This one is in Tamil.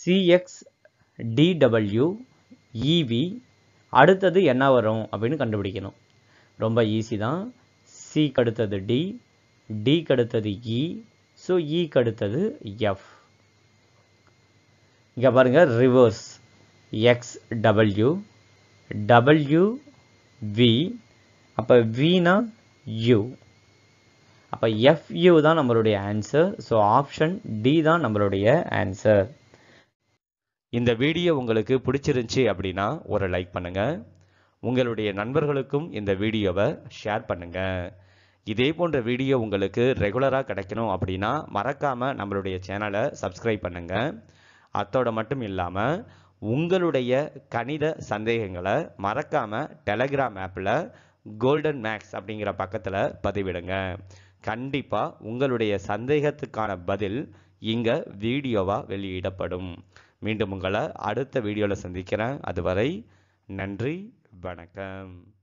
சிஎக்ஸ் டிடபிள்யூ இவி அடுத்தது என்ன வரும் அப்படின்னு கண்டுபிடிக்கணும் ரொம்ப ஈஸி தான் சிக்கு அடுத்தது டி டிக்கு அடுத்தது இ ஸோ இக்கு அடுத்தது எஃப் இங்கே பாருங்கள் reverse X W W V அப்போ வினா யூ அப்போ எஃப்யூ தான் நம்மளுடைய ஆன்சர் ஸோ ஆப்ஷன் டி தான் நம்மளுடைய ஆன்சர் இந்த வீடியோ உங்களுக்கு பிடிச்சிருந்துச்சி அப்படின்னா ஒரு லைக் பண்ணுங்க உங்களுடைய நண்பர்களுக்கும் இந்த வீடியோவை ஷேர் பண்ணுங்க இதே போன்ற வீடியோ உங்களுக்கு ரெகுலராக கிடைக்கணும் அப்படின்னா மறக்காம நம்மளுடைய சேனலை சப்ஸ்கிரைப் பண்ணுங்க அத்தோட மட்டும் இல்லாமல் உங்களுடைய கணித சந்தேகங்களை மறக்காம டெலகிராம் ஆப்பில் கோல்டன் மேக்ஸ் அப்படிங்கிற பக்கத்தில் பதிவிடுங்க கண்டிப்பாக உங்களுடைய சந்தேகத்துக்கான பதில் இங்கே வீடியோவாக வெளியிடப்படும் மீண்டும் உங்களை அடுத்த வீடியோவில் சந்திக்கிறேன் அதுவரை நன்றி வணக்கம்